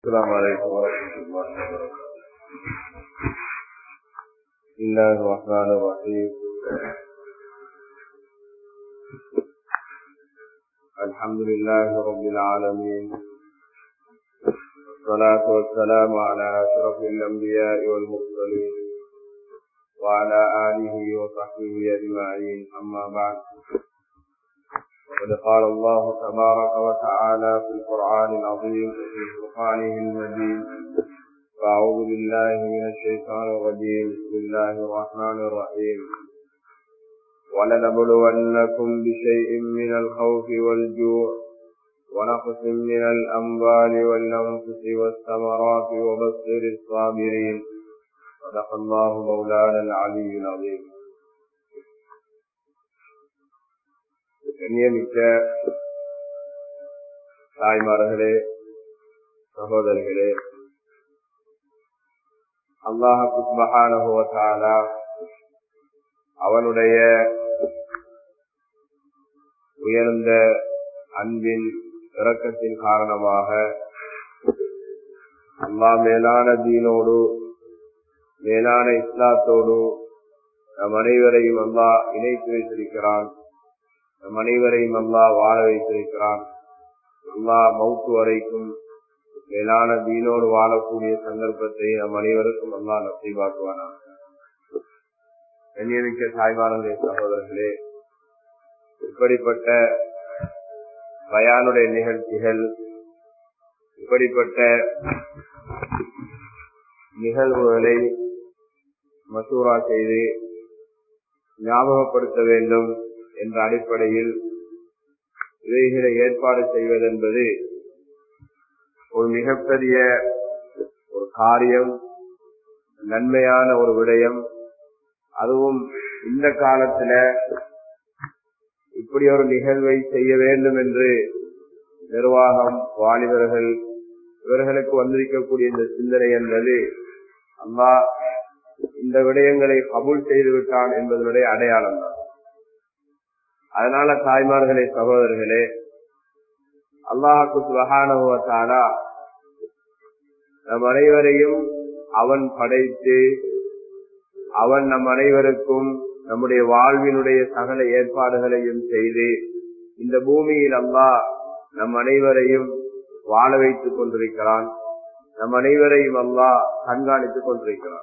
السلام عليكم ورحمة الله وبركاته بسم الله الرحمن الرحيم الحمد لله رب العالمين والصلاة والسلام على أشرف الأنبياء والمرسلين وعلى آله وصحبه أجمعين أما بعد وقد قال الله تبارك وتعالى في القرآن العظيم في فرقانه المجيد فأعوذ بالله من الشيطان الرجيم بسم الله الرحمن الرحيم ولنبلونكم بشيء من الخوف والجوع ونقص من الأموال والأنفس والثمرات وبشر الصابرين صدق الله مولانا العلي العظيم கண்ணியமிக்க தாய்மார்களே சகோதரர்களே அல்லாஹாலா அவனுடைய உயர்ந்த அன்பின் இறக்கத்தின் காரணமாக அல்லா மேலான தீனோடு மேலான இஸ்லாத்தோடு நம் அனைவரையும் அல்லா இணைத்து வைத்திருக்கிறான் நம் அனைவரையும் அல்லா வாழ வைத்திருக்கிறான் அல்லா மவுத்து வரைக்கும் மேலான தீனோடு வாழக்கூடிய சந்தர்ப்பத்தை நம் அனைவருக்கும் அல்லா நசைவாக்குவானா கண்ணியமிக்க தாய்மார்களே சகோதரர்களே இப்படிப்பட்ட பயானுடைய நிகழ்ச்சிகள் இப்படிப்பட்ட நிகழ்வுகளை மசூரா செய்து ஞாபகப்படுத்த வேண்டும் என்ற அடிப்படையில் இவைகளை ஏற்பாடு செய்வதென்பது ஒரு மிகப்பெரிய ஒரு காரியம் நன்மையான ஒரு விடயம் அதுவும் இந்த காலத்துல இப்படி ஒரு நிகழ்வை செய்ய வேண்டும் என்று நிர்வாகம் வாலிபர்கள் இவர்களுக்கு வந்திருக்கக்கூடிய இந்த சிந்தனை என்பது அம்மா இந்த விடயங்களை கபூல் செய்து விட்டான் என்பதனுடைய அடையாளம் தான் அதனால தாய்மார்களே சகோதரர்களே அல்லாஹு சுபகானுவத்தாலா நம் அனைவரையும் அவன் படைத்து அவன் நம் அனைவருக்கும் நம்முடைய வாழ்வினுடைய சகல ஏற்பாடுகளையும் செய்து இந்த பூமியில் அல்லா நம் அனைவரையும் வாழ வைத்துக் கொண்டிருக்கிறான் நம் அனைவரையும் அல்லா கண்காணித்துக் கொண்டிருக்கிறான்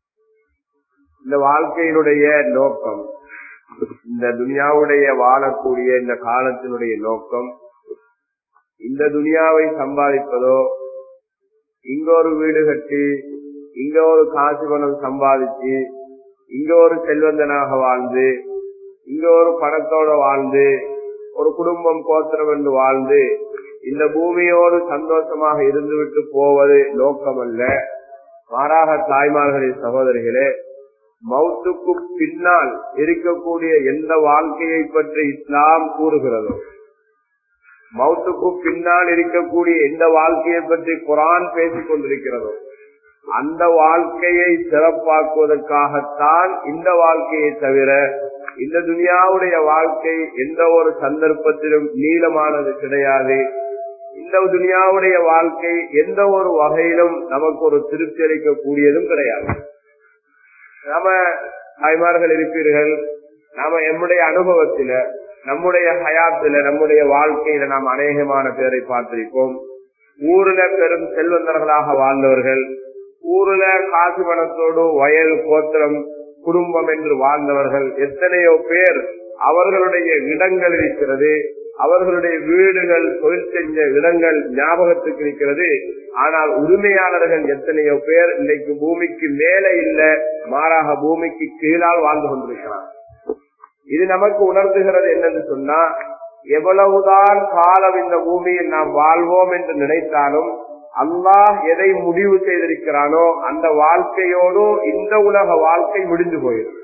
இந்த வாழ்க்கையினுடைய நோக்கம் இந்த துனியாவுடைய வாழக்கூடிய இந்த காலத்தினுடைய நோக்கம் இந்த துனியாவை சம்பாதிப்பதோ இங்க ஒரு வீடு கட்டி இங்க ஒரு காசு பணம் சம்பாதிச்சு இங்க ஒரு செல்வந்தனாக வாழ்ந்து இங்க ஒரு பணத்தோட வாழ்ந்து ஒரு குடும்பம் கோத்திரம் என்று வாழ்ந்து இந்த பூமியோடு சந்தோஷமாக இருந்துவிட்டு போவது நோக்கம் அல்ல மாறாக தாய்மார்களே சகோதரிகளே மௌத்துக்கு பின்னால் இருக்கக்கூடிய எந்த வாழ்க்கையை பற்றி இஸ்லாம் கூறுகிறதோ மௌத்துக்கு பின்னால் இருக்கக்கூடிய எந்த வாழ்க்கையை பற்றி குரான் பேசிக் கொண்டிருக்கிறதோ அந்த வாழ்க்கையை சிறப்பாக்குவதற்காகத்தான் இந்த வாழ்க்கையை தவிர இந்த துனியாவுடைய வாழ்க்கை எந்த ஒரு சந்தர்ப்பத்திலும் நீளமானது கிடையாது இந்த துனியாவுடைய வாழ்க்கை எந்த ஒரு வகையிலும் நமக்கு ஒரு திருப்தி அளிக்கக்கூடியதும் கிடையாது நாம தாய்மார்கள் இருப்பீர்கள் நாம எம்முடைய அனுபவத்தில நம்முடைய ஹயாத்துல நம்முடைய வாழ்க்கையில நாம் அநேகமான பேரை பார்த்திருப்போம் ஊர்ல பெரும் செல்வந்தர்களாக வாழ்ந்தவர்கள் ஊர்ல காசு பணத்தோடு வயல் கோத்திரம் குடும்பம் என்று வாழ்ந்தவர்கள் எத்தனையோ பேர் அவர்களுடைய இடங்கள் இருக்கிறது அவர்களுடைய வீடுகள் தொழில் செஞ்ச இடங்கள் ஞாபகத்துக்கு இருக்கிறது ஆனால் உரிமையாளர்கள் எத்தனையோ பேர் இன்னைக்கு பூமிக்கு மேல இல்ல மாறாக பூமிக்கு கீழால் வாழ்ந்து கொண்டிருக்கிறார் இது நமக்கு உணர்த்துகிறது என்னன்னு சொன்னா எவ்வளவுதான் காலம் இந்த பூமியில் நாம் வாழ்வோம் என்று நினைத்தாலும் அல்லாஹ் எதை முடிவு செய்திருக்கிறானோ அந்த வாழ்க்கையோடு இந்த உலக வாழ்க்கை முடிந்து போயிடும்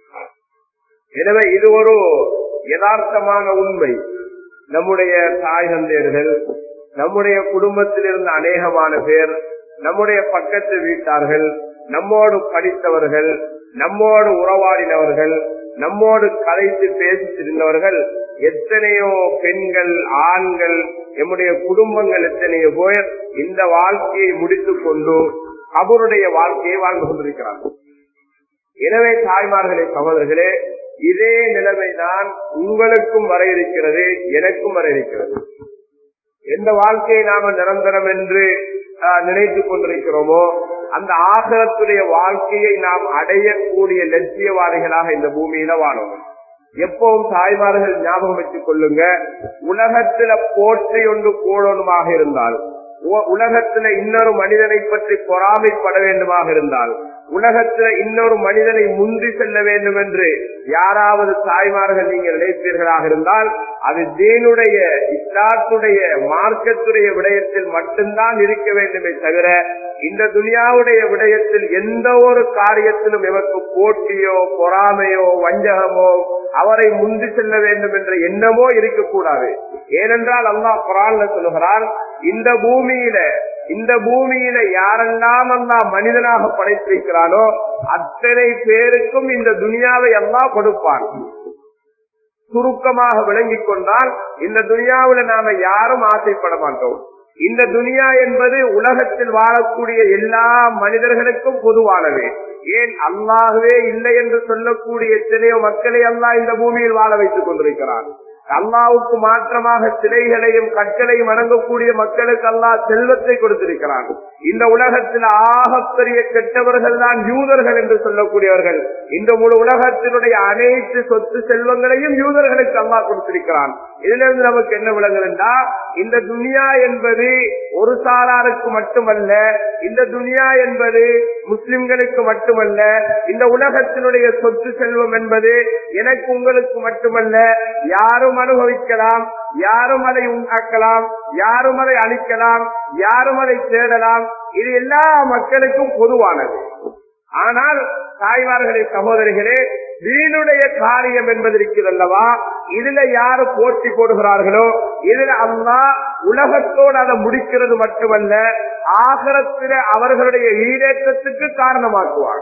எனவே இது ஒரு யதார்த்தமான உண்மை நம்முடைய தாய் தந்தையர்கள் நம்முடைய குடும்பத்தில் இருந்த அநேகமான பேர் நம்முடைய பக்கத்து வீட்டார்கள் நம்மோடு படித்தவர்கள் நம்மோடு உறவாடினவர்கள் நம்மோடு கலைத்து பேசித்திருந்தவர்கள் எத்தனையோ பெண்கள் ஆண்கள் எம்முடைய குடும்பங்கள் எத்தனையோ பேர் இந்த வாழ்க்கையை முடித்துக் கொண்டு அவருடைய வாழ்க்கையை வாழ்ந்து கொண்டிருக்கிறார்கள் எனவே தாய்மார்களே சகோதரர்களே இதே நிலைமைதான் உங்களுக்கும் வர இருக்கிறது எனக்கும் வர இருக்கிறது எந்த வாழ்க்கையை நாம நிரந்தரம் என்று நினைத்துக் கொண்டிருக்கிறோமோ அந்த ஆகலத்துடைய வாழ்க்கையை நாம் அடையக்கூடிய லட்சியவாதிகளாக இந்த பூமியில வாழும் எப்பவும் தாய்மார்கள் ஞாபகம் வச்சுக் கொள்ளுங்க உலகத்துல போற்றி ஒன்று கூடணுமாக இருந்தால் உலகத்துல இன்னொரு மனிதனை பற்றி பொறாமைப்பட வேண்டுமாக இருந்தால் உலகத்துல இன்னொரு மனிதனை முந்தி செல்ல வேண்டும் என்று யாராவது தாய்மார்கள் நீங்கள் நினைப்பீர்களாக இருந்தால் அது தீனுடைய இஸ்லாத்துடைய மார்க்கத்துடைய விடயத்தில் மட்டும்தான் இருக்க வேண்டுமே தவிர இந்த துனியாவுடைய விடயத்தில் எந்த ஒரு காரியத்திலும் எமக்கு போட்டியோ பொறாமையோ வஞ்சகமோ அவரை முந்தி செல்ல வேண்டும் என்ற எண்ணமோ இருக்கக்கூடாது ஏனென்றால் அல்லாஹ் குரான்ல சொல்லுகிறான் இந்த பூமியில இந்த பூமியில யாரெல்லாம் அல்லா மனிதனாக படைத்திருக்கிறானோ அத்தனை பேருக்கும் இந்த துனியாவை எல்லாம் கொடுப்பான் சுருக்கமாக விளங்கிக் கொண்டால் இந்த துனியாவில நாம யாரும் ஆசைப்பட மாட்டோம் இந்த துனியா என்பது உலகத்தில் வாழக்கூடிய எல்லா மனிதர்களுக்கும் பொதுவானது ஏன் அல்லாகவே இல்லை என்று சொல்லக்கூடிய எத்தனையோ மக்களை அல்லா இந்த பூமியில் வாழ வைத்துக் கொண்டிருக்கிறார் அல்லாவுக்கு மாற்றமாக சிலைகளையும் கற்களையும் வணங்கக்கூடிய மக்களுக்கு அல்லா செல்வத்தை கொடுத்திருக்கிறான் இந்த உலகத்தில் ஆகப்பெரிய கெட்டவர்கள் தான் யூதர்கள் என்று சொல்லக்கூடியவர்கள் இந்த முழு உலகத்தினுடைய அனைத்து சொத்து செல்வங்களையும் யூதர்களுக்கு அல்லா கொடுத்திருக்கிறான் இதுல இருந்து நமக்கு என்ன விளங்குதுன்னா இந்த துனியா என்பது ஒரு சாராருக்கு மட்டுமல்ல இந்த துனியா என்பது முஸ்லிம்களுக்கு மட்டுமல்ல இந்த உலகத்தினுடைய சொத்து செல்வம் என்பது எனக்கு உங்களுக்கு மட்டுமல்ல யாரும் அனுபவிக்கலாம் யாரும் அதை உண்டாக்கலாம் யாரும் அதை அழிக்கலாம் யாரும் அதை தேடலாம் இது எல்லா மக்களுக்கும் பொதுவானது ஆனால் தாய்மார்களே சகோதரிகளே வீணுடைய காரியம் என்பது இருக்கிறதல்லவா இதுல யாரு போட்டி போடுகிறார்களோ இதுல அல்லா உலகத்தோடு அதை முடிக்கிறது மட்டுமல்ல ஆகரத்தில அவர்களுடைய ஈடேற்றத்துக்கு காரணமாக்குவார்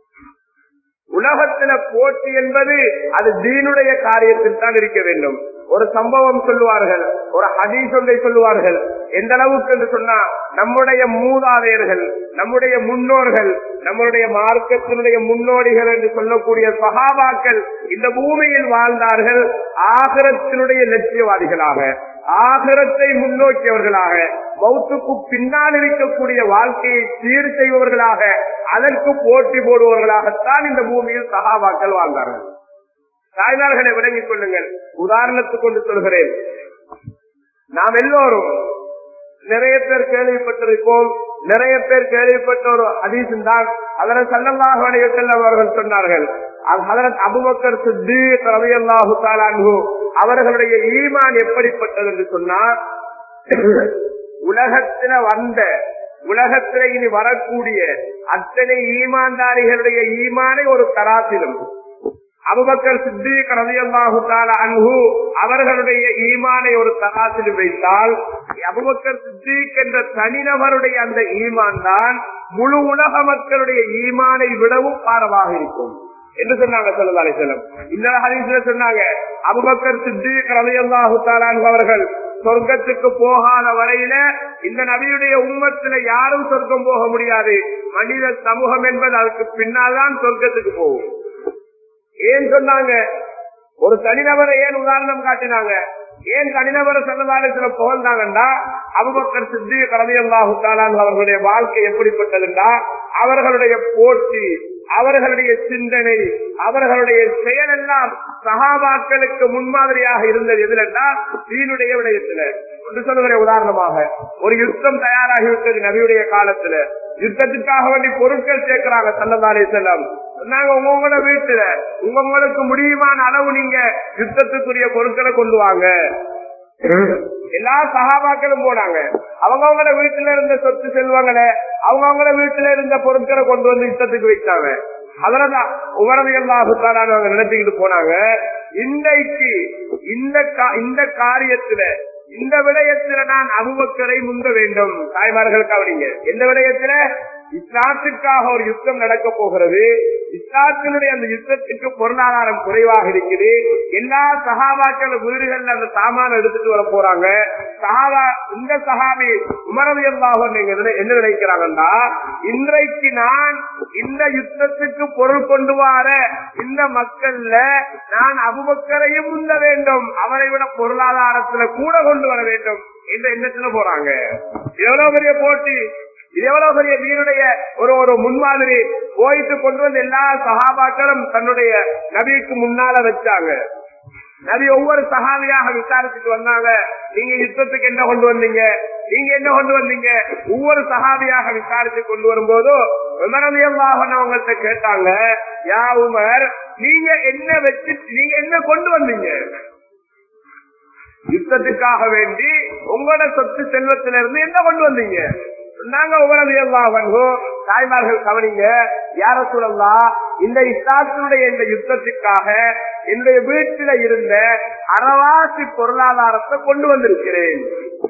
உலகத்தில போட்டி என்பது அது தீனுடைய காரியத்தில் தான் இருக்க வேண்டும் ஒரு சம்பவம் சொல்லுவார்கள் ஒரு ஹதீஸ் ஒன்றை சொல்லுவார்கள் எந்த அளவுக்கு என்று சொன்னா நம்முடைய மூதாதையர்கள் நம்முடைய முன்னோர்கள் நம்முடைய மார்க்கத்தினுடைய முன்னோடிகள் என்று சொல்லக்கூடிய சகாபாக்கள் இந்த பூமியில் வாழ்ந்தார்கள் ஆகரத்தினுடைய லட்சியவாதிகளாக ஆகரத்தை முன்னோக்கியவர்களாக மௌத்துக்கு பின்னால் இருக்கக்கூடிய வாழ்க்கையை சீர் செய்பவர்களாக அதற்கு போட்டி போடுபவர்களாகத்தான் இந்த பூமியில் சகாபாக்கள் வாழ்ந்தார்கள் தாய்மார்களை விளங்கிக் கொள்ளுங்கள் உதாரணத்துக்கு கொண்டு சொல்கிறேன் நாம் எல்லோரும் நிறைய பேர் கேள்விப்பட்டிருப்போம் நிறைய பேர் கேள்விப்பட்ட ஒரு அதிசம் தான் அதனை சல்லல்லாஹு அலைவசல்லம் அவர்கள் சொன்னார்கள் அதற்கு அபுபக்கர் சித்தி ரவியல்லாஹு தாலான்ஹு அவர்களுடைய ஈமான் எப்படிப்பட்டது என்று சொன்னார் உலகத்தில வந்த உலகத்தில இனி வரக்கூடிய அத்தனை ஈமான்தாரிகளுடைய ஈமானை ஒரு தராசிலும் அபுபக்கர் சித்திக் ரதியல்லாஹு அன்ஹு அவர்களுடைய ஈமானை ஒரு தராசில் வைத்தால் அபுபக்கர் சித்திக் என்ற தனிநபருடைய அந்த ஈமான் தான் முழு உலக மக்களுடைய ஈமானை விடவும் பாரமாக இருக்கும் என்று சொன்னாங்க சொல்லதாலே செல்லம் இந்த ஹதீஸ்ல சொன்னாங்க அபுபக்கர் சித்திக் ரதியல்லாஹு அன்ஹு அவர்கள் சொர்க்கத்துக்கு போகாத வரையில இந்த நபியுடைய உம்மத்துல யாரும் சொர்க்கம் போக முடியாது மனித சமூகம் என்பது அதுக்கு பின்னால் தான் சொர்க்கத்துக்கு போகும் ஏன் சொன்னாங்க ஒரு தனிநபரை ஏன் உதாரணம் காட்டினாங்க ஏன் தனிநபரை சொன்னதாலத்துல புகழ்ந்தாங்கண்டா அபுபக்கர் சித்தி கலவையல்லாஹு அவர்களுடைய வாழ்க்கை எப்படிப்பட்டதுண்டா அவர்களுடைய போட்டி அவர்களுடைய சிந்தனை அவர்களுடைய செயல் எல்லாம் சகாபாக்களுக்கு முன்மாதிரியாக இருந்தது எதுலன்னா தீனுடைய விடயத்துல ஒன்று சொல்லுகிற உதாரணமாக ஒரு யுத்தம் தயாராகிவிட்டது நபியுடைய காலத்துல யுத்தத்துக்காக வேண்டி பொருட்கள் சேர்க்கிறாங்க சல்லதாலே செல்லம் நாங்க உங்களோட வீட்டுல உங்களுக்கு முடியுமான அளவு நீங்க யுத்தத்துக்குரிய பொருட்களை கொண்டு வாங்க எல்லா சகாபாக்களும் போனாங்க அவங்கவுங்களோட வீட்டுல இருந்த சொத்து செல்வங்களை அவங்கவுங்களோட வீட்டுல இருந்த பொருட்களை கொண்டு வந்து யுத்தத்துக்கு வைத்தாங்க அதனாலதான் உமரது எல்லாத்தாலும் அவங்க நினைச்சுக்கிட்டு போனாங்க இன்றைக்கு இந்த இந்த காரியத்துல இந்த விடயத்துல நான் அபுபக்கரை முந்த வேண்டும் தாய்மார்கள் கவனிங்க எந்த விடயத்துல இஸ்லாத்துக்காக ஒரு யுத்தம் நடக்க போகிறது இஸ்லாத்தினுடைய அந்த யுத்தத்துக்கு பொருளாதாரம் குறைவாக இருக்குது எல்லா சகாபாக்கள் வீடுகள்ல அந்த சாமான எடுத்துட்டு வர போறாங்க சகாபா இந்த சகாபி உமரவியல்லாக நீங்க என்ன- என்ன நினைக்கிறாங்கன்னா இன்றைக்கு நான் இந்த யுத்தத்துக்கு பொருள் கொண்டு வர இந்த மக்கள்ல நான் அபுபக்கரையும் முந்த வேண்டும் அவரை விட பொருளாதாரத்துல கூட கொண்டு வர வேண்டும் என்ற எண்ணத்துல போறாங்க எவ்வளவு பெரிய போட்டி இது எவ்வளவு பெரிய வீருடைய ஒரு ஒரு முன்மாதிரி போயிட்டு கொண்டு வந்து எல்லா சகாபாக்களும் தன்னுடைய நபிக்கு முன்னால வச்சாங்க நபி ஒவ்வொரு சகாபியாக விசாரிச்சுட்டு வந்தாங்க நீங்க யுத்தத்துக்கு என்ன கொண்டு வந்தீங்க நீங்க என்ன கொண்டு வந்தீங்க ஒவ்வொரு சகாபியாக விசாரிச்சு கொண்டு வரும்போது உமரவியல்லாகவங்கள்ட்ட கேட்டாங்க யா உமர் நீங்க என்ன வச்சு நீங்க என்ன கொண்டு வந்தீங்க யுத்தத்துக்காக வேண்டி உங்களோட சொத்து செல்வத்திலிருந்து என்ன கொண்டு வந்தீங்க நாங்க உங்களது எல்லாவோ தாய்மார்கள் கவனிங்க யார சொல்லலாம் இந்த இஸ்லாத்தினுடைய இந்த யுத்தத்துக்காக என்னுடைய வீட்டில இருந்த அறவாசி பொருளாதாரத்தை கொண்டு வந்திருக்கிறேன்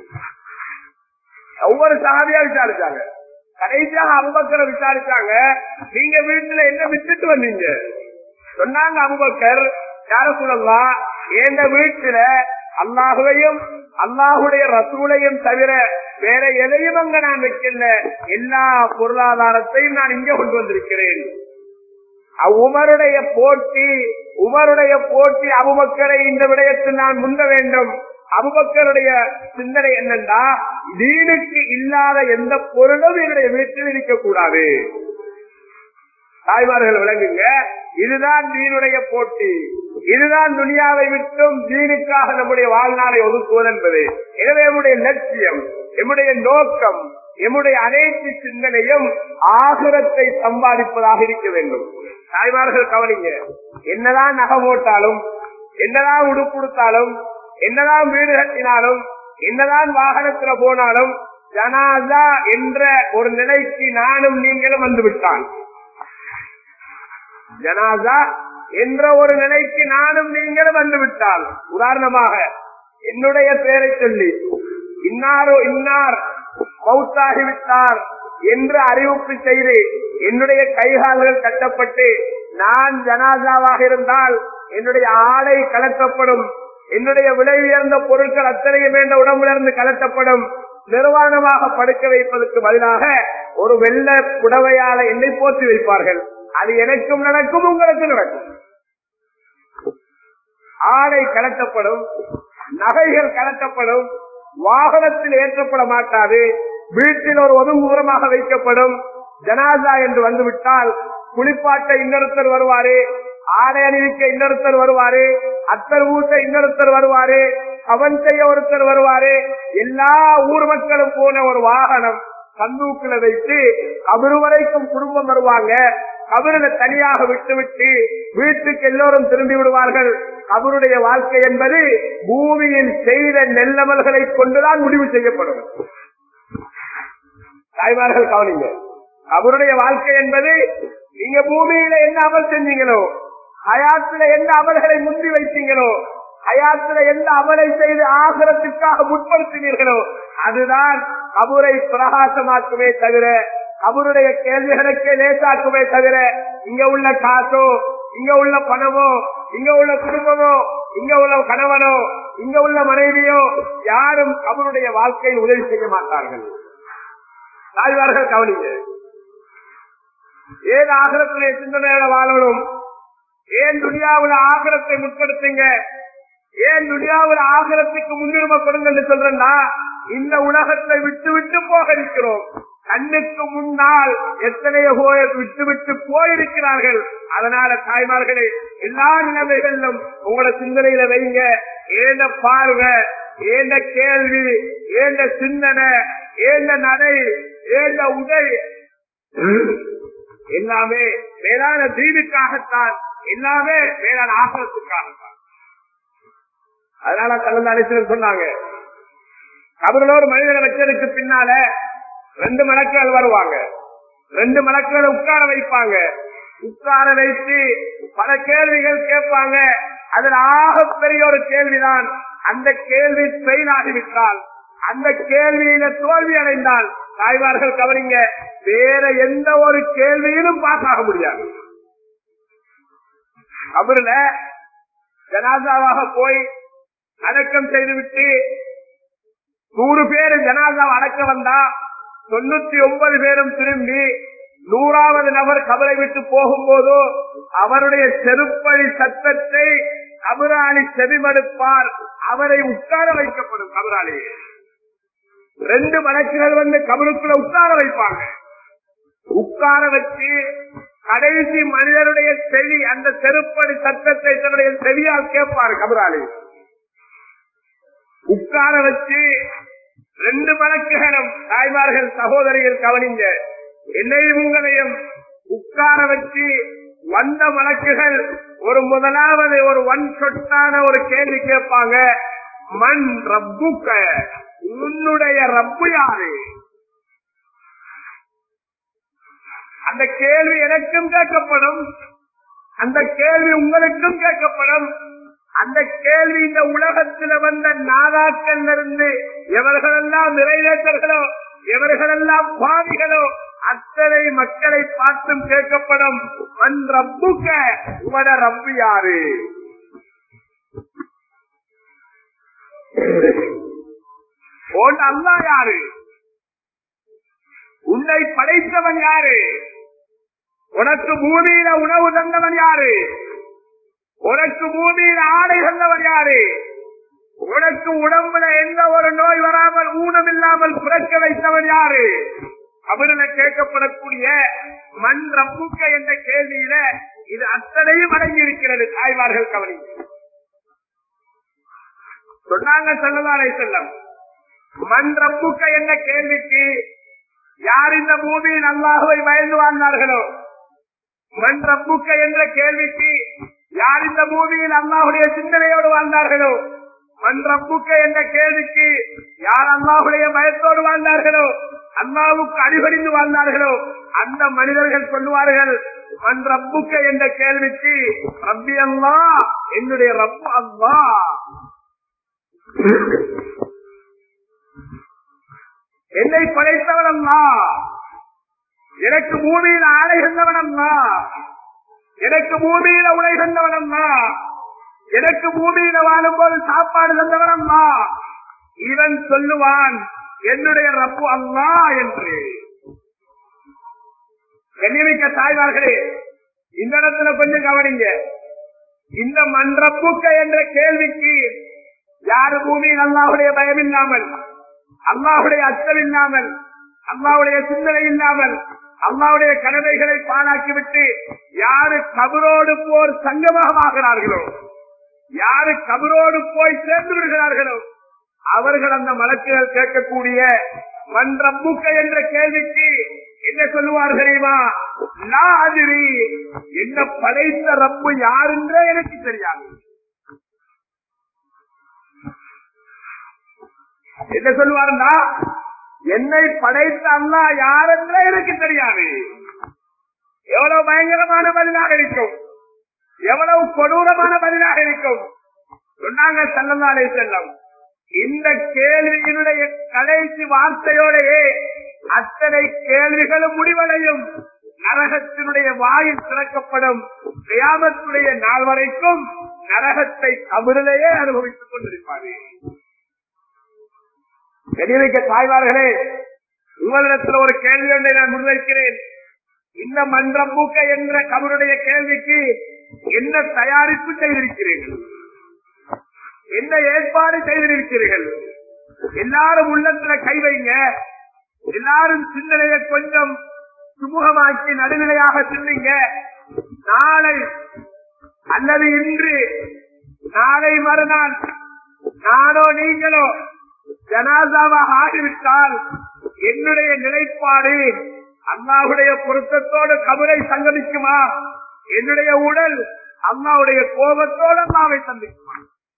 ஒவ்வொரு சகாதியா விசாரிச்சாங்க கடைசியாக அபுபக்கரை விசாரிச்சாங்க நீங்க வீட்டுல என்ன வித்துட்டு வந்தீங்க சொன்னாங்க அபுபக்கர் யார சொல்லலாம் எந்த வீட்டுல அல்லாஹுவையும் அல்லாஹுடைய ரசூலையும் தவிர வேற எதையும் அங்க நான் வைக்கல எல்லா பொருளாதாரத்தையும் நான் இங்க கொண்டு வந்திருக்கிறேன் அவ் உமருடைய போட்டி உமருடைய போட்டி அபுபக்கரை இந்த விடயத்தில் நான் முந்த வேண்டும் அபுபக்கருடைய சிந்தனை என்னன்னா தீனுக்கு இல்லாத எந்த பொருளும் என்னுடைய வீட்டில் இருக்கக்கூடாது தாய்மார்கள் விளங்குங்க இதுதான் தீனுடைய போட்டி இதுதான் துனியாவை விட்டும் தீனுக்காக நம்முடைய வாழ்நாளை ஒதுக்குவது என்பது எனவே நம்முடைய லட்சியம் எம்முடைய நோக்கம் எம்முடைய அனைத்து சிந்தனையும் ஆசுரத்தை சம்பாதிப்பதாக இருக்க வேண்டும் தாய்மார்கள் கவனிங்க என்னதான் நகை போட்டாலும் என்னதான் உடுப்புடுத்தாலும் என்னதான் வீடு கட்டினாலும் என்னதான் வாகனத்துல போனாலும் ஜனாதா என்ற ஒரு நிலைக்கு நானும் நீங்களும் வந்து விட்டான் ஜனாதா என்ற ஒரு நிலைக்கு நானும் நீங்களும் வந்து விட்டால் உதாரணமாக என்னுடைய பெயரை சொல்லி இன்னாரோ இன்னார் மவுத்தாகிவிட்டார் என்று அறிவிப்பு செய்து என்னுடைய கைகால்கள் கட்டப்பட்டு நான் ஜனாதாவாக இருந்தால் என்னுடைய ஆடை கலட்டப்படும் என்னுடைய விலை உயர்ந்த பொருட்கள் அத்தனையும் வேண்ட உடம்பிலிருந்து கலட்டப்படும் நிர்வாணமாக படுக்க வைப்பதற்கு பதிலாக ஒரு வெள்ள புடவையால என்னை போற்றி வைப்பார்கள் அது எனக்கும் நடக்கும் உங்களுக்கு நடக்கும் ஆடை கலட்டப்படும் நகைகள் கலட்டப்படும் வாகனத்தில் ஏற்றப்பட மாட்டாது வீட்டில் ஒரு ஒதுங்குபுறமாக வைக்கப்படும் ஜனாதா என்று வந்துவிட்டால் குளிப்பாட்ட இன்னொருத்தர் வருவாரு ஆடை அணிவிக்க இன்னொருத்தர் வருவாரு அத்தர் ஊட்ட இன்னொருத்தர் வருவாரு அவன் செய்ய ஒருத்தர் வருவாரு எல்லா ஊர் மக்களும் போன ஒரு வாகனம் சந்தூக்கில வைத்து கபரு வரைக்கும் குடும்பம் வருவாங்க கபருல தனியாக விட்டு விட்டு வீட்டுக்கு எல்லோரும் திரும்பி விடுவார்கள் அவருடைய வாழ்க்கை என்பது பூமியில் செய்த நெல்லமல்களை கொண்டுதான் முடிவு செய்யப்படும் தாய்மார்கள் கவனிங்க அவருடைய வாழ்க்கை என்பது நீங்க பூமியில என்ன அமல் செஞ்சீங்களோ ஹயாத்துல எந்த அமல்களை முந்தி வைத்தீங்களோ ஹயாத்துல எந்த அமலை செய்து ஆகரத்திற்காக முற்படுத்தினீர்களோ அதுதான் கபூரை பிரகாசமாக்குமே தவிர அவருடைய கேள்விகளுக்கு லேசாக்குமே தவிர இங்க உள்ள காசோ இங்க உள்ள பணமோ இங்க உள்ள குடும்பமோ இங்க உள்ள கணவனோ இங்க உள்ள மனைவியோ யாரும் அவருடைய வாழ்க்கையில் உதவி செய்ய மாட்டார்கள் தாய்வார்கள் கவனிங்க ஏன் ஆகரத்திலே சிந்தனையோட வாழணும் ஏன் துனியாவில் ஆகரத்தை முற்படுத்துங்க ஏன் துனியாவில் ஆகரத்துக்கு முன்னுரிமை கொடுங்கன்னு சொல்றேன்னா இந்த உலகத்தை விட்டு விட்டு போக இருக்கிறோம் கண்ணுக்கு முன்னால் எத்தனையோ கோயில் விட்டு விட்டு போயிருக்கிறார்கள் அதனால தாய்மார்களே எல்லா நிலைமைகளிலும் உங்களோட சிந்தனையில வைங்க ஏந்த பார்வை ஏந்த கேள்வி ஏந்த சிந்தனை ஏந்த நடை ஏந்த உடை எல்லாமே மேலான தீனுக்காகத்தான் எல்லாமே மேலான ஆசிரத்துக்காகத்தான் அதனால கலந்து அனைத்து சொன்னாங்க அவர்களோ ஒரு மனிதனை வச்சதுக்கு பின்னால ரெண்டு மலக்குகள் வருவாங்க ரெண்டு மலக்குகளை உட்கார வைப்பாங்க உட்கார வைத்து பல கேள்விகள் கேட்பாங்க அதில் ஆகப்பெரிய ஒரு கேள்விதான் அந்த கேள்வி ஃபெயில் ஆகிவிட்டால் அந்த கேள்வியில தோல்வி அடைந்தால் தாய்மார்கள் கவனிங்க வேற எந்த ஒரு கேள்வியிலும் பாஸ் ஆக முடியாது கபருல ஜனாதாவாக போய் அடக்கம் செய்துவிட்டு நூறு பேர் ஜனாதாவை அடக்க வந்தா தொண்ணூத்தி ஒன்பது பேரும் திரும்பி நூறாவது நபர் கபரை விட்டு போகும்போது அவருடைய செருப்படி சத்தத்தை கபராளி செவிமடுப்பார் அவரை உட்கார வைக்கப்படும் கபராளி ரெண்டு வழக்குகள் வந்து கபருக்குள்ள உட்கார வைப்பாங்க உட்கார வச்சு கடைசி மனிதனுடைய செவி அந்த செருப்படி சத்தத்தை தன்னுடைய செவியால் கேட்பார் கபராளி உட்கார வச்சு ரெண்டு வழக்குகளும் தாய்மார்கள் சகோதரிகள் கவனிங்க என்னையும் உங்களையும் உட்கார வச்சு வந்த வழக்குகள் ஒரு முதலாவது ஒரு ஒன் சொட்டான ஒரு கேள்வி கேட்பாங்க மண் ரப்புக்க உன்னுடைய ரப்பு யாரு அந்த கேள்வி எனக்கும் கேட்கப்படும் அந்த கேள்வி உங்களுக்கும் கேட்கப்படும் அந்த கேள்வி இந்த உலகத்தில் வந்த நாதாக்கள் இருந்து எவர்களெல்லாம் நிறைவேற்றர்களோ எவர்களெல்லாம் பாவிகளோ அத்தனை மக்களை பார்த்தும் கேட்கப்படும் அன் ரப்புக்க உவட ரப்பு யாரு போன்ற அல்லா யாரு உன்னை படைத்தவன் யாரு உனக்கு பூமியில உணவு தந்தவன் யாரு உனக்கு பூமியில ஆடை தந்தவன் யாரு உனக்கு உடம்புல எந்த ஒரு நோய் வராமல் ஊனம் இல்லாமல் பிறக்க வைத்தவன் யாரு அவரில கேட்கப்படக்கூடிய மண் ரப்புக்க என்ற கேள்வியில இது அத்தனையும் அடங்கி இருக்கிறது தாய்மார்கள் கவனி சொன்னாங்க செல்லதாரை செல்லம் மண் ரப்புக்க என்ற கேள்விக்கு யார் இந்த பூமியில் அல்லாஹுவை பயந்து வாழ்ந்தார்களோ மண் ரப்புக்க என்ற கேள்விக்கு யார் இந்த பூமியில் அல்லாஹுடைய சிந்தனையோடு வாழ்ந்தார்களோ மண் ரப்புக்க என்ற கேள்விக்கு யார் அல்லாஹுடைய பயத்தோடு வாழ்ந்தார்களோ அல்லாவுக்கு அடிபடிந்து வாழ்ந்தார்களோ அந்த மனிதர்கள் சொல்லுவார்கள் மண் ரப்புக்க என்ற கேள்விக்கு ரப்பி அல்லா என்னுடைய ரப்பு அல்லா என்னை படைத்தவன் அல்லா எனக்கு பூமியில ஆடை சென்றவன் அல்லா எனக்கு பூமியில உலை சென்றவன் அல்லா எனக்கு பூமியில வாழும்போது சாப்பாடு தந்தவன் அல்லா இவன் சொல்லுவான் என்னுடைய ரப்பு அல்லா என்று கண்ணியமிக்க தாய்மார்களே இந்த இடத்துல கொஞ்சம் கவனிங்க இந்த மன்றப்புக்க என்ற கேள்விக்கு யாரு பூமியில் அல்லாஹுடைய பயம் இல்லாமல் அல்லாஹுடைய அச்சம் இல்லாமல் அல்லாவுடைய சிந்தனை இல்லாமல் அல்லாவுடைய கடமைகளை பாழாக்கிவிட்டு யாரு கபரோடு போர் சங்கமாகிறார்களோ யாரு கபரோடு போய் சேர்ந்து விடுகிறார்களோ அவர்கள் அந்த வழக்குகள் கேட்கக்கூடிய மன்றப்புக்க என்ற கேள்விக்கு என்ன சொல்லுவார் தெரியுமா நாதிரி என்ன படைத்த ரப்பு யாருன்றே எனக்கு தெரியாது என்ன சொல்லுவாருன்னா என்னை படைத்த அல்லா யாரென்றே எனக்கு தெரியாது எவ்வளவு பயங்கரமான பதிலாக இருக்கும் எவ்வளவு கொடூரமான பதிலாக இருக்கும் சொன்னாங்க செல்லந்தாலே செல்லம் இந்த கேள்வியினுடைய கடைசி வார்த்தையோடையே அத்தனை கேள்விகளும் முடிவடையும் நரகத்தினுடைய வாயில் திறக்கப்படும் கியாமத்துடைய நாள் வரைக்கும் நரகத்தை கபரிலேயே அனுபவித்துக் கொண்டிருப்பாரு கணிமிக்க தாய்மார்களே உங்களிடத்தில் ஒரு கேள்வி ஒன்றை நான் முன்வைக்கிறேன் இந்த மன்றம் பூக்க என்ற கபருடைய கேள்விக்கு என்ன தயாரிப்பு செய்திருக்கிறீர்கள் என்ன ஏற்பாடு செய்திருக்கிறீர்கள் எல்லாரும் உள்ளத்துல கை வைங்க எல்லாரும் சிந்தனையை கொஞ்சம் சுமூகமாக்கி நடுநிலையாக சிந்திங்க நாளை அல்லது இன்று நாளை மறுநாள் நானோ நீங்களோ ஜனாதாவாக ஆகிவிட்டால் என்னுடைய நிலைப்பாடு அல்லாவுடைய பொருத்தத்தோடு கபரை சங்கமிக்குமா என்னுடைய உடல் அம்மாவுடைய கோபத்தோடு அம்மாவை சந்திக்குமா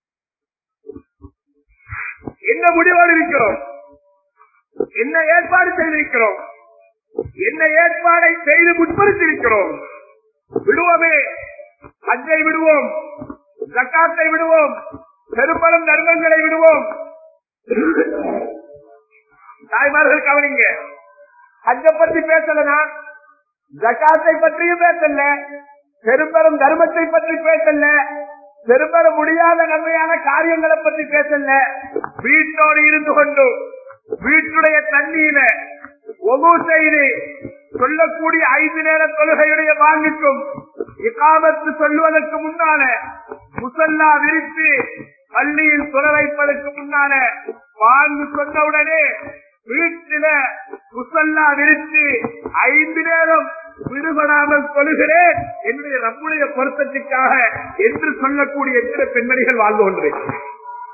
என்ன முடிவோடு இருக்கிறோம் என்ன ஏற்பாடு செய்திருக்கிறோம் என்ன ஏற்பாடை செய்து முற்படுத்தியிருக்கிறோம் விடுவோமே அஞ்சை விடுவோம் ஜக்காத்தை விடுவோம் பெரும்பலம் தர்மங்களை விடுவோம் தாய்மார்கள் கவனிங்க ஹஜ்ஜ பற்றி பேசல நான் ஜக்காத்தை பற்றியும் பேசல பெரும்பெரும் தர்மத்தை பற்றி பேசல பெரும்பெற முடியாத நன்மையான காரியங்களை பற்றி பேசல வீட்டோடு இருந்து கொண்டு வீட்டுடைய தண்ணீர ஒகு செய்து சொல்லக்கூடிய ஐந்து நேர தொழுகையுடைய வாங்கிக்கும் இகாமத்து சொல்லுவதற்கு முன்னால முசல்லா விரித்து பள்ளியில் துற வைப்பதற்கு முன்னால வாங்கி சொன்னவுடனே வீட்டில முசல்லா விரித்து ஐந்து நேரம் விடுபடாமல் சொல்லுகிறேன் என்னுடைய நம்முடைய பொருத்தத்திற்காக என்று சொல்லக்கூடிய எத்தனை பெண்மணிகள் வாழ்ந்து கொண்டிருக்கிறேன்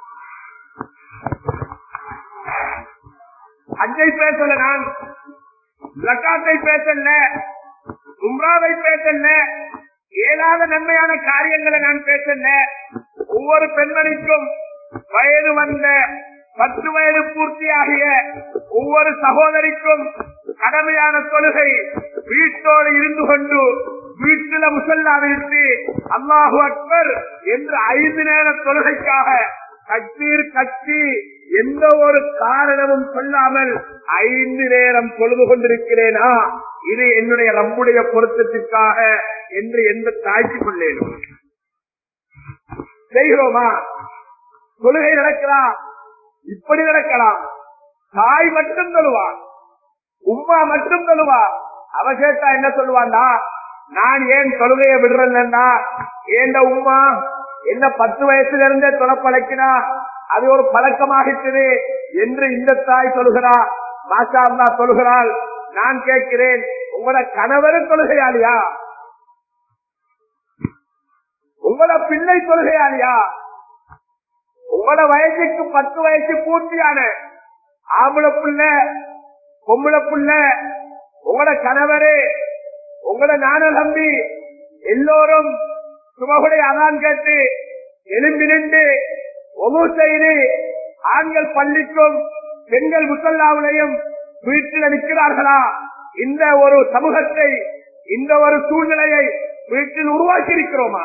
அஞ்சை பேசல நான் ஜக்காத்தை பேசல உம்ராவை பேசல ஏதாவது நன்மையான காரியங்களை நான் பேசல ஒவ்வொரு பெண்மணிக்கும் வயது வந்த பத்து வயது பூர்த்தியாகிய ஒவ்வொரு சகோதரிக்கும் கடமையான தொழுகை வீட்டோடு இருந்து கொண்டு வீட்டில முசல்லா விரித்து அல்லாஹு அக்பர் என்று ஐந்து நேர தொழுகைக்காக கட்டீர் கட்டி எந்த ஒரு காரணமும் சொல்லாமல் ஐந்து நேரம் தொழுது கொண்டிருக்கிறேனா இது என்னுடைய ரப்புடைய பொருத்தத்திற்காக என்று எந்த தாய்ச்சி கொள்ளேன் செய்கிறோமா தொழுகை நடக்கலாம் இப்படி நடக்கலாம் தாய் மட்டும் தொழுவான் உம்மா மட்டும் தொழுவா அவ கேட்டா என்ன சொல்லுவாண்டா நான் ஏன் தொழுகையை விடுறேன்னா ஏண்ட உம்மா என்ன பத்து வயசுல இருந்தே தொலைப்பழக்கினா அது ஒரு பழக்கமாகிட்டது என்று இந்த தாய் சொல்கிறா மாஷா அல்லா சொல்கிறாள் நான் கேட்கிறேன் உங்களோட கணவர் தொழுகையாளியா உங்களோட பிள்ளை தொழுகையாளியா உங்களோட வயசுக்கு பத்து வயசு பூர்த்தியான ஆம்பளை புள்ள பொம்பளை புள்ள உங்களோட கணவரு உங்களோட நான தம்பி எல்லோரும் சுமகுடைய அதான் கேட்டு எலும்பி நின்று ஒமு செய்து ஆண்கள் பள்ளிக்கும் பெண்கள் முசல்லாவிலையும் வீட்டில் நிற்கிறார்களா இந்த ஒரு சமூகத்தை இந்த ஒரு சூழ்நிலையை வீட்டில் உருவாக்கி இருக்கிறோமா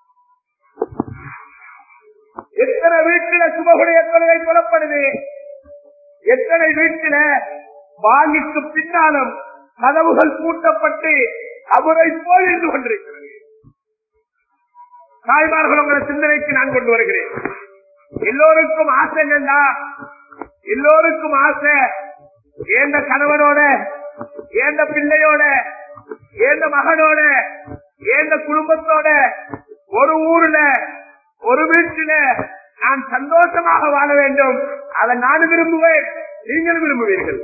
எத்தனை வீட்டில சுமகுடைய தொழிலை புலப்படுது எத்தனை வீட்டில வாங்கிக்கு பின்னாலும் கதவுகள் பூட்டப்பட்டு அவரை போல் இருந்து கொண்டிருக்கிறது தாய்மார்கள் உங்களை சிந்தனைக்கு நான் கொண்டு வருகிறேன் எல்லோருக்கும் ஆசை என்னண்டா எல்லோருக்கும் ஆசை ஏந்த கணவனோட ஏந்த பிள்ளையோட ஏந்த மகனோட ஏந்த குடும்பத்தோட ஒரு ஊர்ல ஒரு வீட்டில நான் சந்தோஷமாக வாழ வேண்டும் அதை நான் விரும்புவேன் நீங்கள் விரும்புவீர்கள்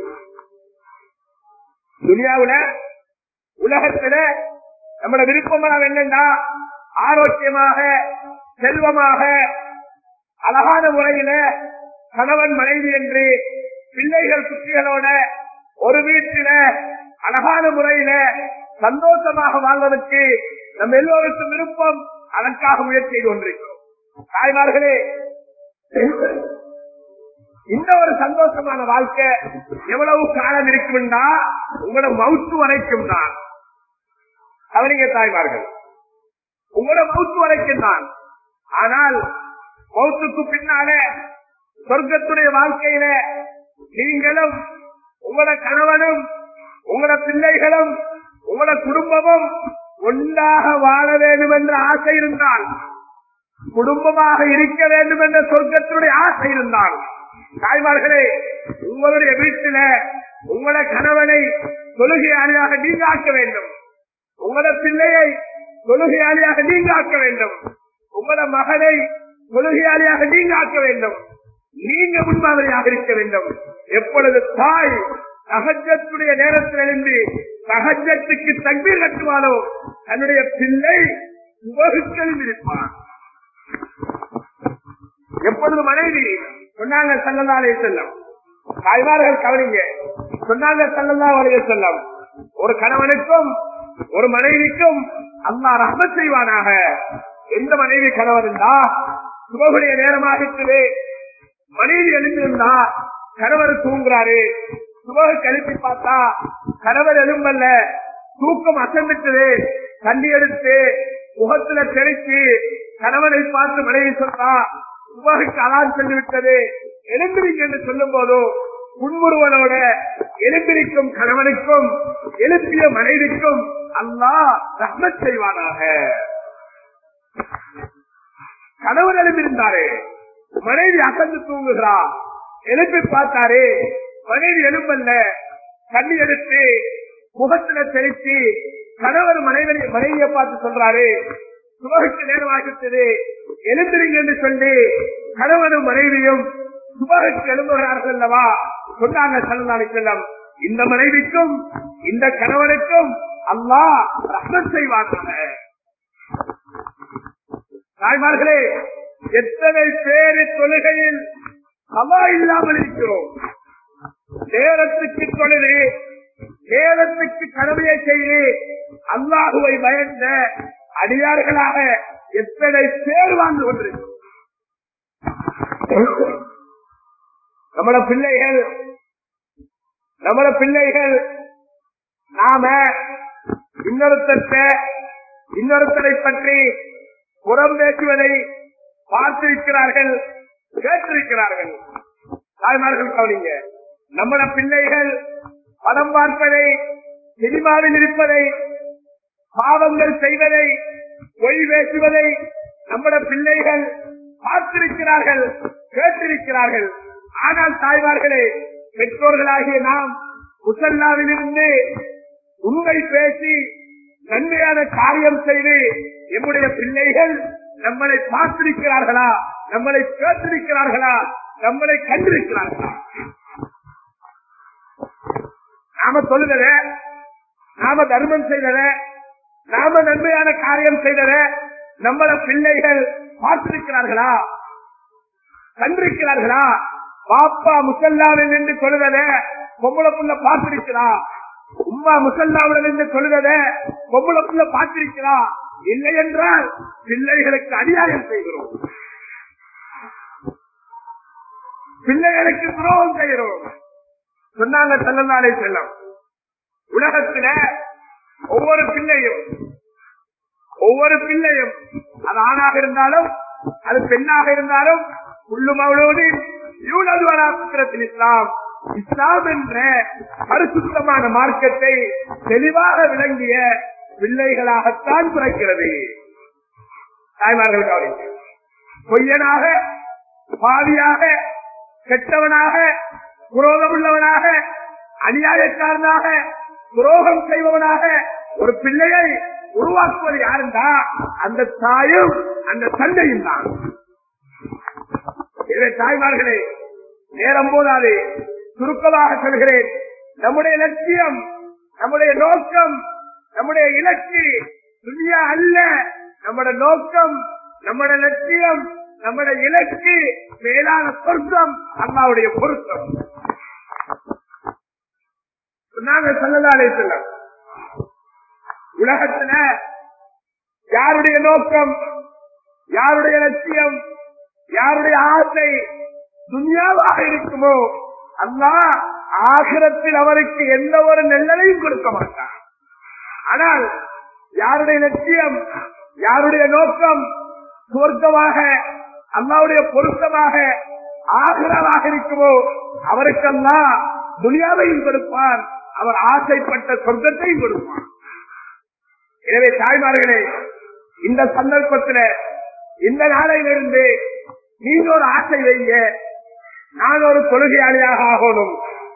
துனியாவுல உலகத்துல நம்மளோட விருப்பம் என்னன்னா ஆரோக்கியமாக செல்வமாக அழகான முறையில கணவன் மனைவி என்று பிள்ளைகள் குட்டிகளோட ஒரு வீட்டில அழகான முறையில சந்தோஷமாக வாழ்வதற்கு நம்ம எல்லோருக்கும் விருப்பம் அதற்காக முயற்சி செய்து கொண்டிருக்கிறோம் தாய்மார்களே இந்த ஒரு சந்தோஷமான வாழ்க்கை எவ்வளவு காலம் இருக்கும்னா உங்களோட மவுத்து வரைக்கும் தான் கவனிங்க தாய்மார்கள் உங்களோட மவுத்து வரைக்கும் தான் ஆனால் மௌத்துக்கு பின்னால சொர்க்கத்துடைய வாழ்க்கையில நீங்களும் உங்களோட கணவனும் உங்களோட பிள்ளைகளும் உங்களோட குடும்பமும் ஒன்றாக வாழ வேண்டும் என்ற ஆசை இருந்தால் குடும்பமாக இருக்க வேண்டும் என்ற சொர்க்கத்தினுடைய ஆசை இருந்தால் தாய்மார்களே உங்களுடைய வீட்டில உங்களோட கணவனை தொழுகையாளியாக நீங்க ஆக்க வேண்டும் உங்களோட பிள்ளையை தொழுகையாளியாக நீங்க ஆக்க வேண்டும் உங்களோட மகனை தொழுகையாளியாக நீங்க ஆக்க வேண்டும் நீங்க முன்மாதிரியாக இருக்க வேண்டும் எப்பொழுது தாய் சகஜத்துடைய நேரத்தில் எழுந்து சகஜத்துக்கு தண்ணீர் கட்டுவானோ தன்னுடைய பிள்ளை உபகுக்களில் இருப்பான் எப்பொழுது மனைவி சொன்னாங்க சல்லல்லாலே செல்லம் தாய்மார்கள் கவனிங்க சொன்னாங்க சல்லல்லா வரைய செல்லம் ஒரு கணவனுக்கும் ஒரு மனைவிக்கும் அல்லா ரஹ்மத் செய்வானாக எந்த மனைவி கணவன் இருந்தா சுபகுடைய நேரமாகிட்டு மனைவி எழுந்திருந்தா கணவர் தூங்குறாரு சுபகு கழுப்பி பார்த்தா கணவர் எலும்பல்ல தூக்கம் அசந்துட்டது தண்ணி எடுத்து முகத்துல தெளிச்சு கணவனை பார்த்து மனைவி சொல்றா சுபகுக்கு அலான் சென்று விட்டது எழுந்திரிங்க என்று சொல்லும் போதோ புன்முறுவலோட எழுப்பிருக்கும் கணவனுக்கும் எழுப்பிய மனைவிக்கும் அல்லாஹ் ரஹ்மத் செய்வானாக கணவன் எழுப்பியிருந்தாரு மனைவி அசந்து தூங்குகிறா எழுப்பி பார்த்தாரு மனைவி எழுப்பல்ல தண்ணி எடுத்து முகத்துல தெளிச்சு கணவர் மனைவி மனைவியை பார்த்து சொல்றாரு சுபகுக்கு நேரம் ஆகிட்டது எழுந்திருங்க என்று சொல்லி கணவனும் மனைவியும் சுபகுக்கு எழும்புகிறார்கள் அல்லவா சொன்னாங்க சல்லாலை செல்லம் இந்த மனைவிக்கும் இந்த கணவனுக்கும் அல்லாஹ் ரஹ்மத் செய்வாங்க தாய்மார்களே எத்தனை பேரு தொழுகையில் சமா இல்லாமல் இருக்கிறோம் நேரத்துக்கு தொழுது நேரத்துக்கு கடமையை செய்து அல்லாஹுவை பயந்த அடியார்களாக எத்தனை பேர் வாழ்ந்து கொண்டிருக்கிறோம் நம்மள பிள்ளைகள் நம்மள பிள்ளைகள் நாம இன்னொருத்தத்தை இன்னொருத்தரை பற்றி புறம் பேசுவதை பார்த்திருக்கிறார்கள் கேட்டிருக்கிறார்கள் தாய்மார்கள் கவனிங்க நம்மள பிள்ளைகள் படம் பார்ப்பதை சினிமாவில் இருப்பதை பாவங்கள் செய்வதை பொய் பேசுவதை நம்மட பிள்ளைகள் பார்த்திருக்கிறார்கள் கேட்டிருக்கிறார்கள் ஆனால் தாய்மார்களே பெற்றோர்களாகிய நாம் முசல்லாவில் இருந்து உண்மை பேசி நன்மையான காரியம் செய்து எம்முடைய பிள்ளைகள் நம்மளை பார்த்திருக்கிறார்களா நம்மளை கேட்டிருக்கிறார்களா நம்மளை கண்டிருக்கிறார்களா நாம சொல்லுதல நாம தர்மம் செய்தத நாம நன்மையான காரியம் செய்தத நம்மள பிள்ளைகள் பார்த்திருக்கிறார்களா கண்டிருக்கிறார்களா பாப்பா முசல்லாவில் என்று சொல்லுதத பொம்பளை புள்ள பார்த்திருக்கிறா உம்மா முசல்லாவில் என்று சொல்லுதத பொம்பளை புள்ள பார்த்திருக்கிறா இல்லை என்றால் பிள்ளைகளுக்கு அநியாயம் செய்கிறோம் பிள்ளைகளுக்கு துரோகம் செய்கிறோம் சொன்னாங்க செல்லந்தாலே செல்லம் உலகத்துல ஒவ்வொரு பிள்ளையும் ஒவ்வொரு பிள்ளையும் அது ஆணாக இருந்தாலும் அது பெண்ணாக இருந்தாலும் உள்ளும் அவளோடு யூனதுவராத்திரத்தில் இஸ்லாம் இஸ்லாம் என்ற பரிசுத்தமான மார்க்கத்தை தெளிவாக விளங்கிய பிள்ளைகளாகத்தான் பிறக்கிறது தாய்மார்கள் கவனிக்க பொய்யனாக பாவியாக கெட்டவனாக குரோதமுள்ளவனாக அநியாயக்காரனாக துரோகம் செய்பவனாக ஒரு பிள்ளையை உருவாக்குவது யாருந்தா அந்த தாயும் அந்த தந்தையும் தான் இதை தாய்மார்களே நேரம் போதாது சுருக்கமாக சொல்கிறேன் நம்முடைய லட்சியம் நம்முடைய நோக்கம் நம்முடைய இலக்கு துணியா அல்ல நம்முடைய நோக்கம் நம்முடைய லட்சியம் நம்முடைய இலக்கு மேலான சொர்க்கம் அல்லாவுடைய பொருத்தம் நாங்க சொல்லலாலே சொல்ல உலகத்துல யாருடைய நோக்கம் யாருடைய லட்சியம் யாருடைய ஆசை துன்யாவாக இருக்குமோ அல்லா ஆகிரத்தில் அவருக்கு எந்த ஒரு நெல்லலையும் கொடுக்க மாட்டார் ஆனால் யாருடைய லட்சியம் யாருடைய நோக்கம் சுவர்க்கமாக அல்லாவுடைய பொருத்தமாக ஆகிரவாக இருக்குமோ அவருக்கெல்லாம் துனியாவையும் கொடுப்பார் அவர் ஆசைப்பட்ட சொர்க்கத்தையும் கொடுப்பார் எனவே தாய்மார்களே இந்த சந்தர்ப்பத்தில் இந்த நாளையிலிருந்து நீங்க ஒரு ஆசை வைங்க நான் ஒரு தொழுகையாளியாக ஆகணும்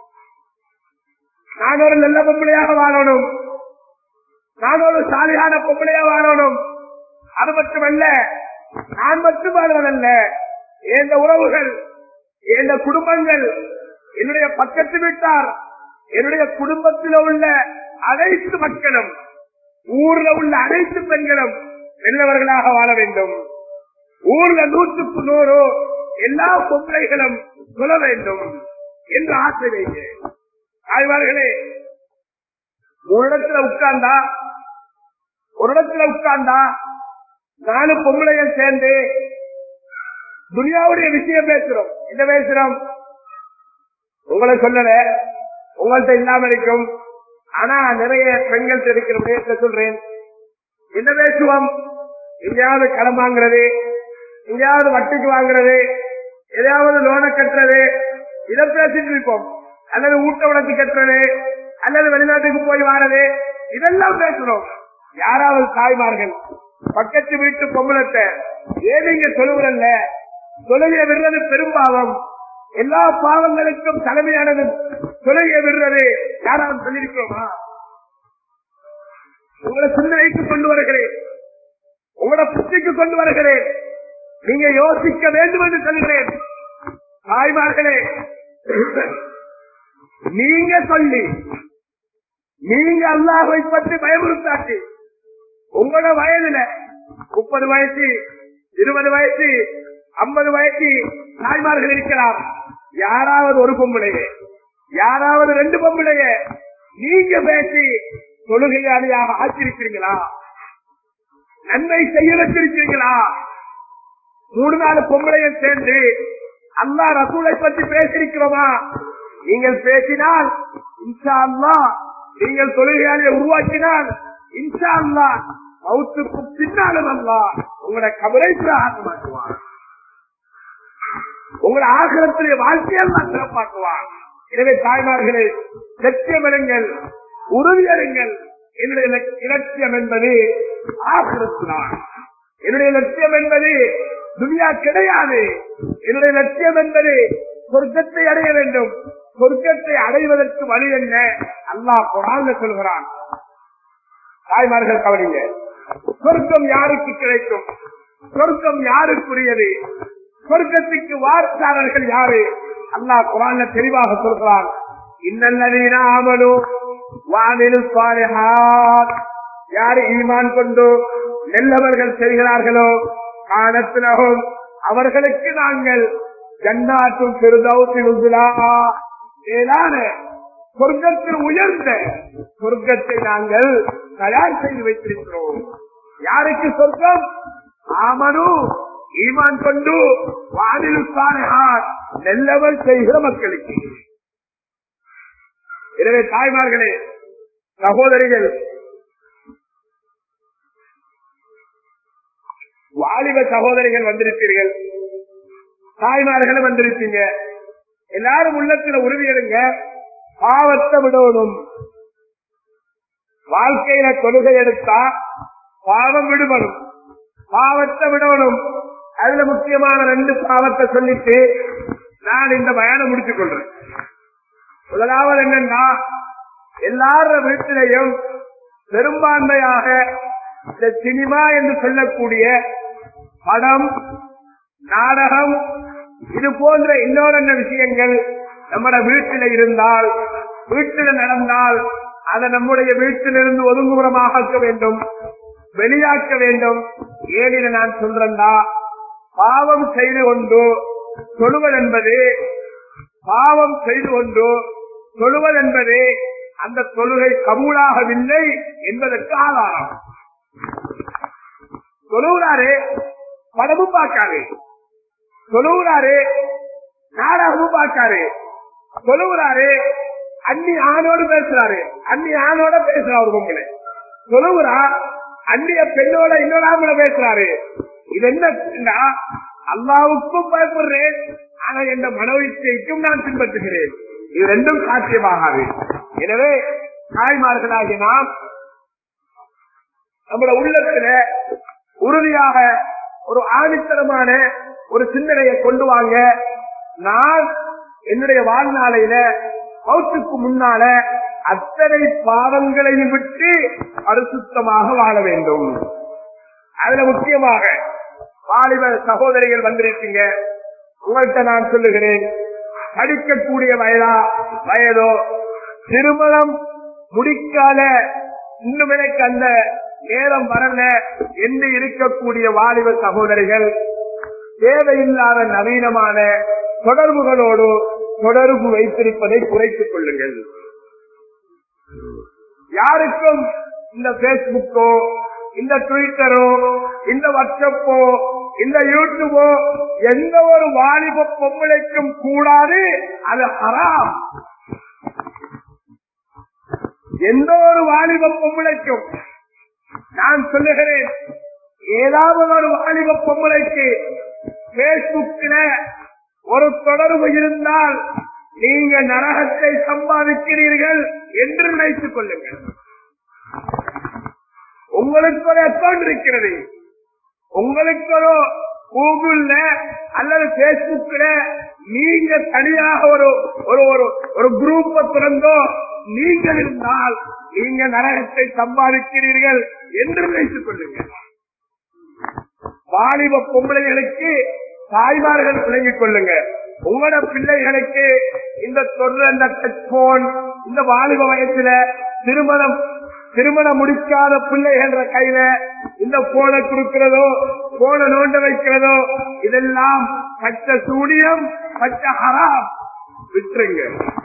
நான் ஒரு நல்ல பொம்பளையாக வாழணும் நான் ஒரு சாலியான பொம்பளையாக வாழணும் அது மட்டுமல்ல நான் மட்டும் வாழ்வதல்ல எந்த உறவுகள் எந்த குடும்பங்கள் என்னுடைய பக்கத்து வீட்டார் என்னுடைய குடும்பத்தில் உள்ள அனைத்து மக்களும் ஊர்ல உள்ள அனைத்து பெண்களும் நல்லவர்களாக வாழ வேண்டும் ஊர்ல நூற்றுக்கு நூறு எல்லா பொம்பளைகளும் சொல்ல வேண்டும் என்று ஆசை வைங்க ஆய்வார்களே ஒரு இடத்துல உட்கார்ந்தா ஒரு இடத்துல உட்கார்ந்தா நாலு பொம்பளைகள் சேர்ந்து துனியாவுடைய விஷயம் பேசுறோம் என்ன பேசுறோம் உங்களை சொல்லல உங்கள்கிட்ட இல்லாம இருக்கும் ஆனா நிறைய பெண்கள் இருக்கிற விஷயத்தை சொல்றேன் என்ன பேசுவோம் எங்கேயாவது கடன் வாங்குறது எங்கேயாவது வட்டிக்கு வாங்குறது எதையாவது லோனை கட்டுறது இதை பேசிட்டு இருப்போம் அல்லது ஊட்ட உடச்சு கட்டுறது அல்லது வெளிநாட்டுக்கு போய் வாரது இதெல்லாம் பேசுறோம் யாராவது தாய்மார்கள் பக்கத்து வீட்டு பொம்பளத்தை ஏதீங்க சொல்லுவதல்ல தொழுகையை விடுறது பெரும்பாவம் எல்லா பாவங்களுக்கும் தலைமையானது தொழுகையை விடுறது யாராவது சொல்லியிருக்கிறோமா உங்களை சிந்தனைக்கு கொண்டு வருகிறேன் உங்களோட புத்திக்கு கொண்டு வருகிறேன் நீங்க யோசிக்க வேண்டும் என்று சொல்கிறேன் தாய்மார்களே நீங்க சொல்லி நீங்க அல்லாஹை பற்றி பயமுறுத்தாச்சு உங்களோட வயதுல முப்பது வயசு இருபது வயசு ஐம்பது வயசு தாய்மார்கள் இருக்கிறார் யாராவது ஒரு பொம்பளைய யாராவது ரெண்டு பொம்பளைய நீங்க பேசி தொழுகையாளியாக ஆக்கியிருக்கிறீங்களா நன்மை செய்ய வச்சிருக்கிறீங்களா மூணு நாலு பொம்பளைய சேர்ந்து அல்லா ரசூலை பற்றி பேசியிருக்கிறோமா நீங்கள் பேசினால் இன்ஷா அல்லா நீங்கள் தொழுகையாளியை உருவாக்கினால் இன்ஷா அல்லா மவுத்துக்கு பின்னாலும் அல்லா உங்களோட கபரை ஆகமாக்குவான் உங்களோட ஆகிரத்திலே வாழ்க்கையெல்லாம் சிறப்பாக்குவான் எனவே தாய்மார்களே லட்சியமிடுங்கள் உறுதியருங்கள் என்னுடைய இலக்- இலட்சியம் என்பது ஆகிரத்துதான் என்னுடைய லட்சியம் என்பது துனியா கிடையாது என்னுடைய லட்சியம் என்பது சொர்க்கத்தை அடைய வேண்டும் சொர்க்கத்தை அடைவதற்கு வழி என்ன அல்லாஹ் குரான்ல சொல்கிறான் தாய்மார்கள் கவனிங்க சொர்க்கம் யாருக்கு கிடைக்கும் சொர்க்கம் யாருக்குரியது சொர்க்கத்துக்கு வார்த்தாளர்கள் யாரு அல்லாஹ் குரான்ல தெளிவாக சொல்கிறான் இன்னல்லதீன ஆமனு வானில் சாலிஹாத் யாரு ஈமான் கொண்டு நல்லவர்கள் செய்கிறார்களோ காணத்தினகும் அவர்களுக்கு நாங்கள் ஜன்னாற்றும் பெருதௌசி உசுலா மேலான சொர்க்கத்தில் உயர்ந்த சொர்க்கத்தை நாங்கள் தயார் செய்து வைத்திருக்கிறோம் யாருக்கு சொர்க்கம் ஆமனு ஈமான் கொண்டு வானில் சாலையார் நெல்லவல் செய்கிற மக்களுக்கு எனவே தாய்மார்களே சகோதரிகள் வாலிப சகோதரிகள் வந்திருப்பீர்கள் தாய்மார்களும் வந்திருப்பீங்க எல்லாரும் உள்ளத்துல உறுதி எடுங்க பாவத்தை விடணும் வாழ்க்கையில தொழுகை எடுத்தா பாவம் விடுபடும் பாவத்தை விடணும் அதுல முக்கியமான ரெண்டு பாவத்தை சொல்லிட்டு நான் இந்த பயணம் முடித்துக் கொள்றேன் முதலாவது என்னன்னா எல்லார வீட்டிலையும் பெரும்பான்மையாக இந்த சினிமா என்று சொல்லக்கூடிய படம் நாடகம் இது போன்ற இன்னொரு விஷயங்கள் நம்மட வீட்டில இருந்தால் வீட்டில நடந்தால் அதை நம்முடைய வீட்டிலிருந்து ஒதுங்குபுறமாக ஆக்க வேண்டும் வெளியாக்க வேண்டும் ஏனில நான் சொல்றேன்டா பாவம் செய்து கொண்டு தொழுவது என்பது பாவம் செய்து கொண்டு தொழுவது என்பது அந்த தொழுகை கபூலாகவில்லை என்பதற்கு ஆதாரம் தொழுகிறாரு படமும் பார்க்காரு தொழுகிறாரு நாடகமும் பார்க்காரு தொழுகிறாரு அன்னி ஆணோடு பேசுறாரு அன்னி ஆணோட பேசுறாரு பொங்கலை தொழுகிறா அந்நிய பெண்ணோட இன்னொரு ஆம்பளை பேசுறாரு இது என்ன அல்லாவுக்கும் பயப்படுறேன் ஆனா எந்த மனோயிச்சைக்கும் நான் பின்பற்றுகிறேன் இது ரெண்டும் சாத்தியமாகாது எனவே தாய்மார்களாகிய நாம் நம்மளோட உள்ளத்துல உறுதியாக ஒரு ஆணித்தரமான ஒரு சிந்தனையை கொண்டு வாங்க நான் என்னுடைய வாழ்நாளையில மௌத்துக்கு முன்னால அத்தனை பாவங்களையும் விட்டு பரிசுத்தமாக வாழ வேண்டும் அதுல முக்கியமாக வாலிப சகோதரிகள் வந்திருக்கீங்க உங்கள்கிட்ட நான் சொல்லுகிறேன் படிக்கக்கூடிய வயதா வயதோ திருமணம் முடிக்காத இன்னும் எனக்கு அந்த நேரம் வரல என்று இருக்கக்கூடிய வாலிப சகோதரிகள் தேவையில்லாத நவீனமான தொடர்புகளோடு தொடர்பு வைத்திருப்பதை குறைத்துக் கொள்ளுங்கள் யாருக்கும் இந்த பேஸ்புக்கோ இந்த ட்விட்டரோ இந்த வாட்ஸ்அப்போ இந்த யூடியூபோ எந்த ஒரு வாலிப பொம்பளைக்கும் கூடாது அது ஹராம் எந்த ஒரு வாலிப பொம்பளைக்கும் நான் சொல்லுகிறேன் ஏதாவது ஒரு வாலிப பொம்பளைக்கு பேஸ்புக்கில ஒரு தொடர்பு இருந்தால் நீங்க நரகத்தை சம்பாதிக்கிறீர்கள் என்று நினைத்துக் கொள்ளுங்கள் உங்களுக்கு ஒரு அக்கௌண்ட் இருக்கிறது உங்களுக்கு ஒரு கூகுள்ல அல்லது பேஸ்புக்ல நீங்க தனியாக ஒரு ஒரு ஒரு ஒரு குரூப்பை திறந்தோ நீங்கள் இருந்தால் நீங்க நரகத்தை சம்பாதிக்கிறீர்கள் என்று நினைத்துக் கொள்ளுங்கள் வாலிப பொம்பளைகளுக்கு தாய்மார்கள் விளங்கிக் கொள்ளுங்க உங்களோட பிள்ளைகளுக்கு இந்த தொடர் இந்த டச் போன் இந்த வாலிப வயசுல திருமணம் திருமணம் முடிக்காத பிள்ளைகள் கையில இந்த போனை கொடுக்கிறதோ போனை நோண்ட வைக்கிறதோ இதெல்லாம் பச்ச சூனியம் பச்ச ஹராம் விட்டுருங்க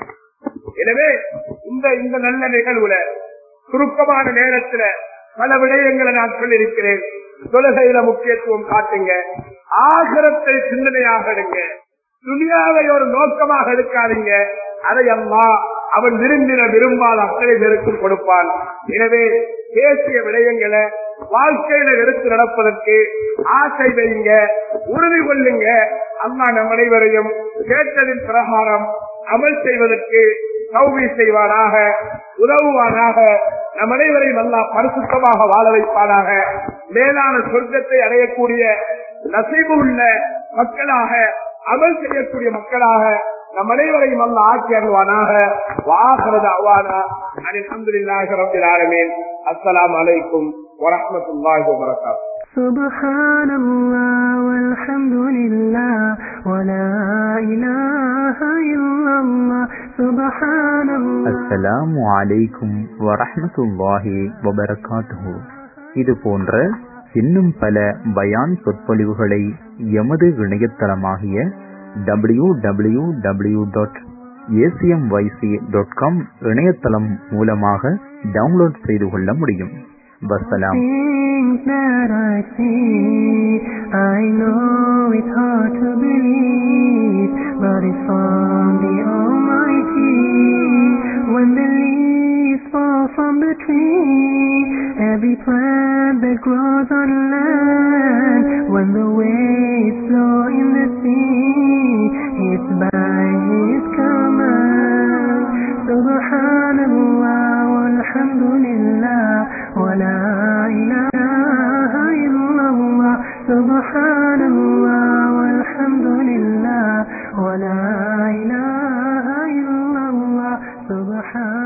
எனவே இந்த இந்த நல்ல நிகழ்வுல சுருக்கமான நேரத்துல பல விடயங்களை நான் சொல்லியிருக்கிறேன் தொழுகையில முக்கியத்துவம் காட்டுங்க ஆகரத்தை சிந்தனையாக எடுங்க துணியாவை ஒரு நோக்கமாக எடுக்காதீங்க அதை அம்மா அவன் விரும்பின விரும்பாத அத்தனை பேருக்கும் கொடுப்பான் எனவே பேசிய விடயங்களை வாழ்க்கையில எடுத்து நடப்பதற்கு ஆசை வைங்க உறுதி கொள்ளுங்க அம்மா நம் அனைவரையும் கேட்டதின் பிரகாரம் அமல் செய்வதற்கு சௌவி செய்வானாக உதவுவானாக நம் அனைவரையும் நல்லா பரிசுத்தமாக வாழ வைப்பானாக மேலான சொர்க்கத்தை அடையக்கூடிய நசைவு உள்ள மக்களாக அமல் செய்யக்கூடிய மக்களாக நம் அனைவரையும் அல்ல ஆட்சி அருவானாக வாகரத அவானா அலமதுல்லாஹி ரபில் ஆலமீன் அஸ்ஸலாமு அலைக்கும் வரஹ்மத்துல்லாஹி வபரகாத்துஹு سبحان الله والحمد لله ولا إله إلا الله سبحان الله அஸ்ஸலாமு அலைக்கும் வரஹ்மத்துல்லாஹி வபரகாத்துஹு இது போன்ற இன்னும் பல பயான் சொற்பொழிவுகளை எமது இணையதளமாகிய W W W dot ACMYC dot com இணையதளம் மூலமாக டவுன்லோட் செய்து கொள்ள முடியும் வசலாம் Things that I see, I know it's hard to believe, but it's from the Almighty. When the leaves fall from the tree, every plant that grows on land, when the waves flow in the sea, it's by His command. Subhanallah, walhamdulillah, wa la ilaha illallah. Subhanallah, walhamdulillah, wa la ilaha illallah. Subhan